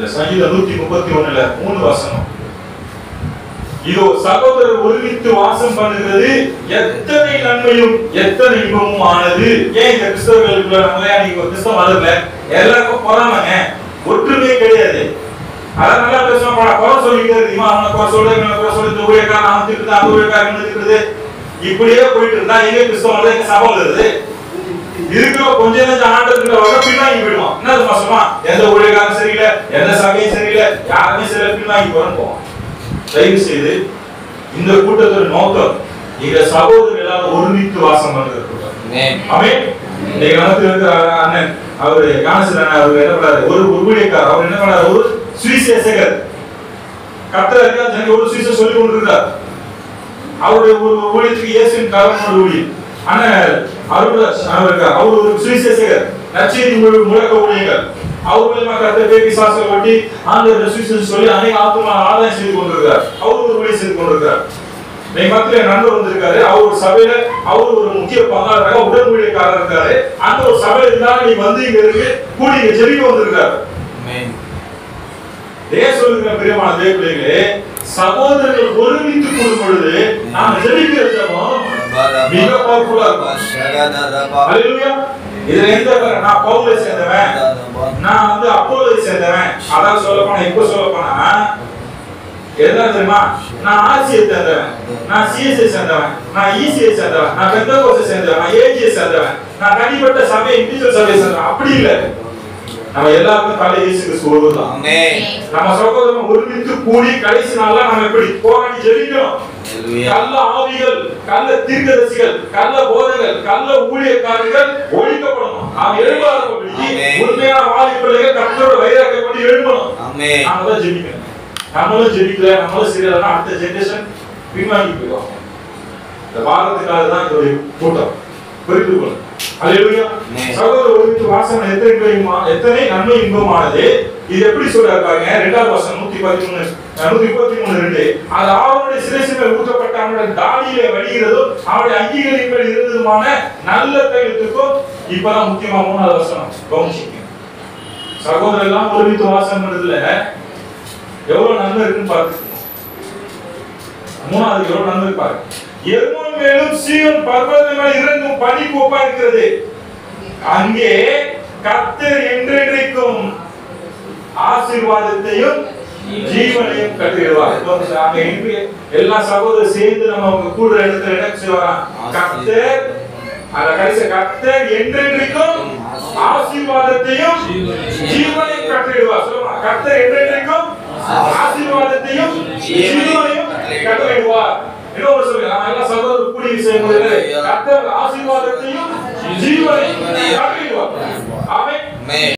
இந்த சங்கீதம் நூத்தி முப்பத்தி ஒண்ணுல மூணு வசனம் இதோ சகோதரர் ஒருமித்து வாசம் பண்ணுகிறது எத்தனை நன்மையும் எத்தனை இன்பமும் ஆனது ஏன் இந்த கிறிஸ்தவர்களுக்குள்ள நம்மளே நீங்க கிறிஸ்தவ மதத்துல எல்லாருக்கும் பொறாமங்க ஒற்றுமையே கிடையாது அதான் நல்லா பேசுவோம் பல குறை சொல்லிக்கிட்டே இருக்கு இவன் அவனை குறை சொல்லு இவனை குறை சொல்லு இந்த ஊழியக்காரன் அவன் திட்டுது அந்த ஊழியக்காரன் இவனை திட்டுது இப்படியே போயிட்டு இருந்தா எங்க கிறிஸ்தவம் மதம் எங்க சபை வருது இருக்கிற கொஞ்ச நெஞ்சம் ஆண்டதுக்கு வர பின்னாடி போயிடுவான் என்ன மாசமா எந்த ஊழியக்காரன் சரியில்லை எந்த சபையும் சரியில்லை யாருமே சரியில்லை பின்னாடி போறன்னு போவான் தயவு செய்து இந்த கூட்டத்தோட நோக்கம் எங்க சகோதரர் எல்லாரும் ஒருமித்து வாசம் பண்றது கூட்டம் ஆமென் இன்னைக்கு நமக்கு இருக்கிற அண்ணன் அவரு ஞானசீலன் அவர் என்ன பண்ணாரு ஒரு ஒரு ஊழியக்காரர் அவர் என்ன பண்ணாரு ஒரு சுவிசேஷகர் கர்த்தர் இருக்கா ஜனங்க ஒரு சுவிசேஷம் சொல்லி கொண்டிருக்கிறார் அவருடைய ஒரு ஊழியத்துக்கு இயேசுவின் காரணம் ஒரு ஊழியம் அண்ணன் அருள்தாஸ் அவர் இருக்கார் அவர் ஒரு சுவிசேஷகர் நற்செய்தி முழு- முழக்க ஊழியர்கள் அவர் மூலியமா கருத்தை பேபி சாசம் ஒட்டி ஆண்டு சுவிசேஷம் சொல்லி அநேக ஆத்மா ஆதாயம் செய்து கொண்டிருக்கிறார் அவர் ஒரு ஊழியம் செய்து கொண்டிருக்கிறார் என் மத்தியில என் நண்பர் வந்திருக்காரு அவர் ஒரு சபையில அவர் ஒரு முக்கிய பங்காளராக உடன் ஊழியக்காரர் இருக்காரு அந்த ஒரு சபையில இருந்தாலும் நீ வந்து இங்க இருக்கு கூடி இங்க ஜெபிக்க வந்திருக்காரு ஏன் சொல்லுகிற பிரியமான தேவ பிள்ளைகளே சகோதரர்கள் ஒருமித்து கூடும் பொழுது நாம் ஜெபிக்கிற ஜெபம் மிக பவர்ஃபுல்லா இருக்கும் ஹalleluya இதுல எந்த பேர் நான் பவுலை சேர்ந்தவன் நான் வந்து அப்போலை சேர்ந்தவன் அதான் சொல்ல போனா இப்ப சொல்ல போனா என்ன தெரியுமா நான் ஆசியை சேர்ந்தவன் நான் சிஎஸ்ஐ சேர்ந்தவன் நான் இசிஐ சேர்ந்தவன் நான் பெந்தகோசை சேர்ந்தவன் நான் ஏஜியை சேர்ந்தவன் நான் தனிப்பட்ட சபை இண்டிவிஜுவல் சபையை சேர்ந்தவன் அப்படி இல்லை நம்ம எல்லாருக்கும் தலை இயேசு கிறிஸ்து ஒருவர் தான் நம்ம சகோதரன் ஒருமித்து கூடி கடைசி நாள்ல நம்ம எப்படி போராடி ஜெபிக்கணும் கள்ள ஆவிகள் கள்ள தீர்க்கதரிசிகள் கள்ள போதகர்கள் கள்ள ஊழியக்காரர்கள் ஒழிக்கப்படணும் நாம் எழுப்பாதபடி ஆமென். உண்மையான வாலி பிள்ளைகள் கர்த்தரோட வைராக்கிய கொண்டு எழுப்பணும் நாம தான் ஜெபிக்கணும் நம்மளும் ஜெபிக்கல நம்மளும் சரியில்லைன்னா அடுத்த ஜெனரேஷன் பின்வாங்கி போயிடும் இந்த வாரத்துக்காக தான் இந்த ஒரு கூட்டம் புரிந்து கொள்ளும் அல்லேலூயா ஆமென். சகோதர ஒருமித்து வாசனை எத்தனை இன்பமா எத்தனை நன்மை இன்பமானது இது எப்படி சொல்றாரு பாருங்க ரெண்டாவது வருஷம் நூத்தி பதிமூணு நூத்தி முப்பத்தி மூணு ரெண்டு அது அவனுடைய சிரசின் மேல் ஊற்றப்பட்ட அவனுடைய தாடியிலே வடிகிறதும் அவனுடைய அங்கிகளின் மேல் இருந்ததுமான நல்ல தைலத்துக்கும் இப்பதான் முக்கியமா மூணாவது வருஷம் கவனிச்சிங்க சகோதரர் எல்லாம் ஒருமித்து வாசம் பண்றதுல எவ்வளவு நன்மை இருக்குன்னு பார்த்துக்கணும் மூணாவது எவ்வளவு நன்மை இருக்கு பாருங்க எருமன் மேலும் சீவன் பர்வதம் மேல் இறங்கும் பனி கோப்பா இருக்கிறது அங்கே கர்த்தர் என்றென்றைக்கும் ஆசீர்வாதத்தையும் ஜீவனையும் கட்டிடுவார் அங்க இன்று எல்லா சகோதரர் சேர்ந்து நம்ம அவங்க கூடுற இடத்துல என்ன செய்வாராம் கர்த்தர் அந்த கடைசி கர்த்தர் என்றென்றைக்கும் ஆசீர்வாதத்தையும் ஜீவனையும் கட்டிடுவார் சொல்லுமா கர்த்தர் என்றென்றைக்கும் ஆசீர்வாதத்தையும் ஜீவனையும் கட்டளையிடுவார் இன்னொரு சொல்லுங்க நம்ம எல்லாம் சகோதரர் கூடி செய்யும்போது கர்த்தர் ஆசீர்வாதத்தையும் ஜீவனையும் கட்டளையிடுவார் ஆமென்